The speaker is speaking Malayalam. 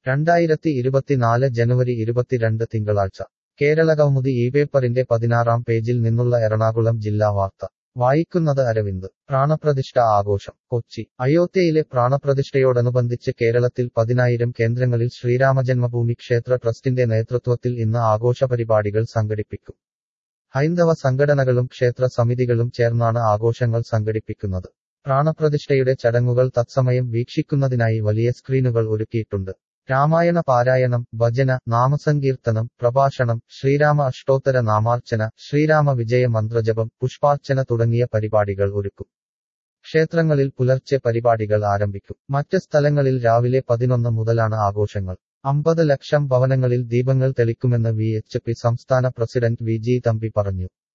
രണ്ടായിരത്തി ഇരുപത്തിനാല് ജനുവരി ഇരുപത്തിരണ്ട് തിങ്കളാഴ്ച കേരള കൗമുദി ഈ പേപ്പറിന്റെ പതിനാറാം പേജിൽ നിന്നുള്ള എറണാകുളം ജില്ലാ വാർത്ത വായിക്കുന്നത് അരവിന്ദ് പ്രാണപ്രതിഷ്ഠ ആഘോഷം കൊച്ചി അയോധ്യയിലെ പ്രാണപ്രതിഷ്ഠയോടനുബന്ധിച്ച് കേരളത്തിൽ പതിനായിരം കേന്ദ്രങ്ങളിൽ ശ്രീരാമജന്മഭൂമി ക്ഷേത്ര ട്രസ്റ്റിന്റെ നേതൃത്വത്തിൽ ഇന്ന് ആഘോഷ പരിപാടികൾ സംഘടിപ്പിക്കും ഹൈന്ദവ സംഘടനകളും ക്ഷേത്ര സമിതികളും ചേർന്നാണ് ആഘോഷങ്ങൾ സംഘടിപ്പിക്കുന്നത് പ്രാണപ്രതിഷ്ഠയുടെ ചടങ്ങുകൾ തത്സമയം വീക്ഷിക്കുന്നതിനായി വലിയ സ്ക്രീനുകൾ ഒരുക്കിയിട്ടുണ്ട് രാമായണ പാരായണം ഭജന നാമസങ്കീർത്തനം പ്രഭാഷണം ശ്രീരാമ അഷ്ടോത്തര നാമാർച്ചന ശ്രീരാമ വിജയ മന്ത്രജപം പുഷ്പാർച്ചന തുടങ്ങിയ പരിപാടികൾ ഒരുക്കും ക്ഷേത്രങ്ങളിൽ പുലർച്ചെ പരിപാടികൾ ആരംഭിക്കും മറ്റ് സ്ഥലങ്ങളിൽ രാവിലെ പതിനൊന്ന് മുതലാണ് ആഘോഷങ്ങൾ അമ്പത് ലക്ഷം ഭവനങ്ങളിൽ ദീപങ്ങൾ തെളിക്കുമെന്ന് വി എച്ച് പി സംസ്ഥാന പ്രസിഡന്റ് വി ജി തമ്പി പറഞ്ഞു